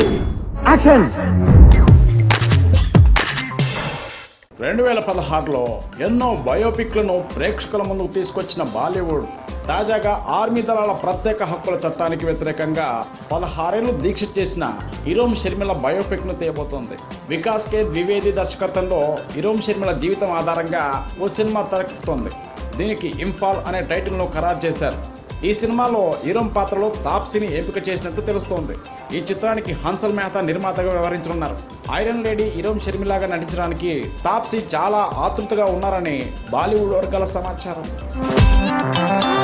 action రెండు వేల పదహారులో ఎన్నో బయోపిక్లను ప్రేక్షకుల ముందుకు తీసుకొచ్చిన బాలీవుడ్ తాజాగా ఆర్మీ దళాల ప్రత్యేక హక్కుల చట్టానికి వ్యతిరేకంగా పదహారేళ్లు దీక్ష చేసిన ఇరోమ్ షర్మిల బయోపిక్ ను తీయబోతోంది వికాస్ కే ద్వివేది దర్శకత్వంలో ఇరోమ్ షర్మిల జీవితం ఆధారంగా ఓ సినిమా తెరకెక్కుతోంది దీనికి ఇంఫాల్ అనే టైటిల్ ను ఖరారు చేశారు ఈ సినిమాలో ఇరోమ్ పాత్రలో తాప్సీని ఎంపిక చేసినట్టు తెలుస్తోంది ఈ చిత్రానికి హన్సల్ మెహతా నిర్మాతగా వ్యవహరించనున్నారు ఐరన్ లేడీ ఇరోమ్ షర్మిలాగా నటించడానికి తాప్సీ చాలా ఆతృతగా ఉన్నారని బాలీవుడ్ వర్గాల సమాచారం